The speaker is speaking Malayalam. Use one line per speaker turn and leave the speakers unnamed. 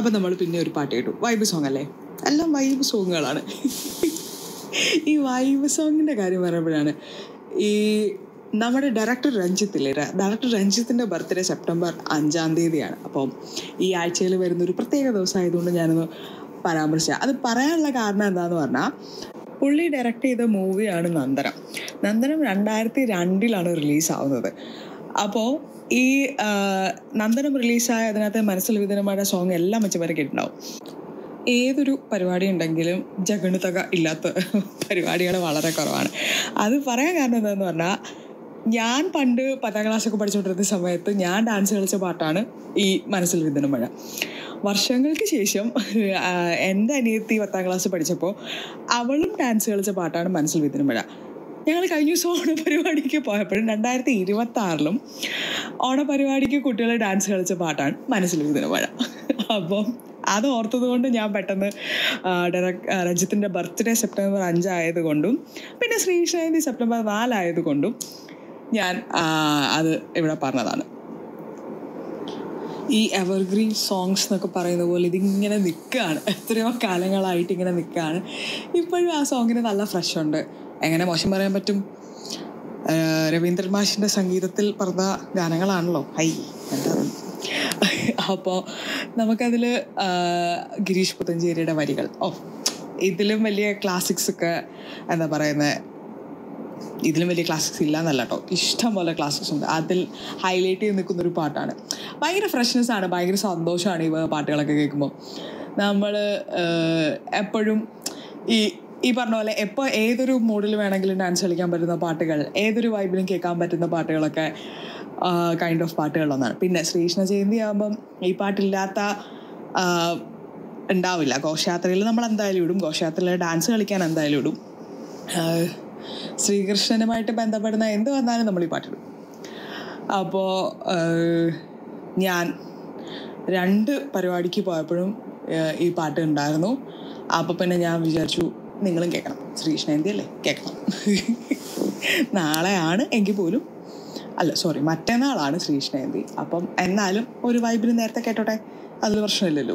അപ്പം നമ്മൾ പിന്നെ ഒരു പാട്ട് കേട്ടു വൈബ് സോങ് അല്ലേ എല്ലാം വൈബ് സോങ്ങുകളാണ് ഈ വൈബ് സോങ്ങിൻ്റെ കാര്യം പറയുമ്പോഴാണ് ഈ നമ്മുടെ ഡയറക്ടർ രഞ്ജിത്തില്ലേ ഡയറക്ടർ രഞ്ജിത്തിൻ്റെ ബർത്ത്ഡേ സെപ്റ്റംബർ അഞ്ചാം തീയതിയാണ് അപ്പം ഈ ആഴ്ചയിൽ വരുന്ന ഒരു പ്രത്യേക ദിവസമായതുകൊണ്ട് ഞാനൊന്ന് പരാമർശിച്ച അത് പറയാനുള്ള കാരണം എന്താന്ന് പറഞ്ഞാൽ പുള്ളി ഡയറക്റ്റ് ചെയ്ത മൂവിയാണ് നന്ദനം നന്ദനം രണ്ടായിരത്തി രണ്ടിലാണ് റിലീസാവുന്നത് അപ്പോൾ ഈ ആ, നന്ദനം റിലീസായ അതിനകത്ത് മനസ്സിൽ വിധനമായ സോങ് എല്ലാം വെച്ച് വരെ കേട്ടിട്ടുണ്ടാവും ഏതൊരു പരിപാടി ഉണ്ടെങ്കിലും ജഗണുതക ഇല്ലാത്ത പരിപാടികൾ വളരെ കുറവാണ് അത് പറയാൻ കാരണം എന്താണെന്ന് പറഞ്ഞാൽ ഞാൻ പണ്ട് പത്താം ക്ലാസ്സൊക്കെ പഠിച്ചുകൊണ്ടിരുന്ന സമയത്ത് ഞാൻ ഡാൻസ് കളിച്ച പാട്ടാണ് ഈ മനസ്സിൽ വിധന മഴ വർഷങ്ങൾക്ക് ശേഷം ആ, എൻ്റെ അനിയത്തി പത്താം ക്ലാസ് പഠിച്ചപ്പോൾ അവളും ഡാൻസ് കളിച്ച പാട്ടാണ് മനസ്സിൽ വിധന മഴ ഞങ്ങൾ കഴിഞ്ഞ ദിവസം ഓണപരിപാടിക്ക് പോയപ്പോഴും രണ്ടായിരത്തി ഇരുപത്തി ആറിലും ഓണപരിപാടിക്ക് കുട്ടികൾ ഡാൻസ് കളിച്ച പാട്ടാണ് മനസ്സിൽ വിധന മഴ അപ്പം അത് ഓർത്തത് കൊണ്ട് ഞാൻ പെട്ടെന്ന് ഡയറക്ട് രഞ്ജിത്തിൻ്റെ ബർത്ത്ഡേ സെപ്റ്റംബർ അഞ്ചായതുകൊണ്ടും പിന്നെ ശ്രീശാന്തി സെപ്റ്റംബർ നാലായതുകൊണ്ടും ഞാൻ ആ, അത് ഇവിടെ പറഞ്ഞതാണ് ഈ എവർഗ്രീൻ സോങ്സ് എന്നൊക്കെ പറയുന്ന പോലെ ഇതിങ്ങനെ നിൽക്കുകയാണ് എത്രയോ കാലങ്ങളായിട്ട് ഇങ്ങനെ നിൽക്കുകയാണ് ഇപ്പോഴും ആ സോങ്ങിന് നല്ല ഫ്രഷ് ഉണ്ട് എങ്ങനെ മോശം പറയാൻ പറ്റും ആ, രവീന്ദ്രൻ മാഷിൻ്റെ സംഗീതത്തിൽ പറഞ്ഞ ഗാനങ്ങളാണല്ലോ ഹൈ എന്താ അപ്പോൾ നമുക്കതിൽ ഗിരീഷ് പുത്തഞ്ചേരിയുടെ വരികൾ ഓ ഇതിലും വലിയ ക്ലാസിക്സ് ഒക്കെ എന്താ പറയുന്നത് ഇതിലും വലിയ ക്ലാസിക്സ് ഇല്ല എന്നല്ല കേട്ടോ ഇഷ്ടം പോലെ ക്ലാസിക്സ് ഉണ്ട് അതിൽ ഹൈലൈറ്റ് ചെയ്ത് നിൽക്കുന്ന ഒരു പാട്ടാണ് ഭയങ്കര ഫ്രഷ്നെസ് ആണ് ഭയങ്കര സന്തോഷമാണ് ഈ പാട്ടുകളൊക്കെ കേൾക്കുമ്പോൾ നമ്മൾ എപ്പോഴും ഈ ഈ പറഞ്ഞ പോലെ എപ്പോൾ ഏതൊരു മൂഡിൽ വേണമെങ്കിലും ഡാൻസ് കളിക്കാൻ പറ്റുന്ന പാട്ടുകൾ ഏതൊരു വൈബിലും കേൾക്കാൻ പറ്റുന്ന പാട്ടുകളൊക്കെ കൈൻഡ് ഓഫ് പാട്ടുകളൊന്നാണ് പിന്നെ ശ്രീകൃഷ്ണ ജയന്തി ആകുമ്പം ഈ പാട്ടില്ലാത്ത ആ, ഉണ്ടാവില്ല ഘോഷയാത്രയിൽ നമ്മൾ എന്തായാലും ഇടും ഘോഷയാത്രയിൽ ഡാൻസ് കളിക്കാൻ എന്തായാലും ഇടും ആഹ് ശ്രീകൃഷ്ണനുമായിട്ട് ബന്ധപ്പെടുന്ന എന്ത് വന്നാലും നമ്മൾ ഈ പാട്ടിടും അപ്പോൾ ഞാൻ രണ്ട് പരിപാടിക്ക് പോയപ്പോഴും ആഹ് ഈ പാട്ട് ഉണ്ടായിരുന്നു അപ്പോൾ പിന്നെ ഞാൻ വിചാരിച്ചു നിങ്ങളും കേൾക്കണം ശ്രീകൃഷ്ണജയന്തി അല്ലേ കേൾക്കണം നാളെയാണ് എങ്കിൽ പോലും അല്ല സോറി മറ്റന്നാളാണ് ശ്രീകൃഷ്ണജയന്തി അപ്പം എന്നാലും ഒരു വൈബിന് നേരത്തെ കേട്ടോട്ടെ അതിൽ പ്രശ്നമില്ലല്ലോ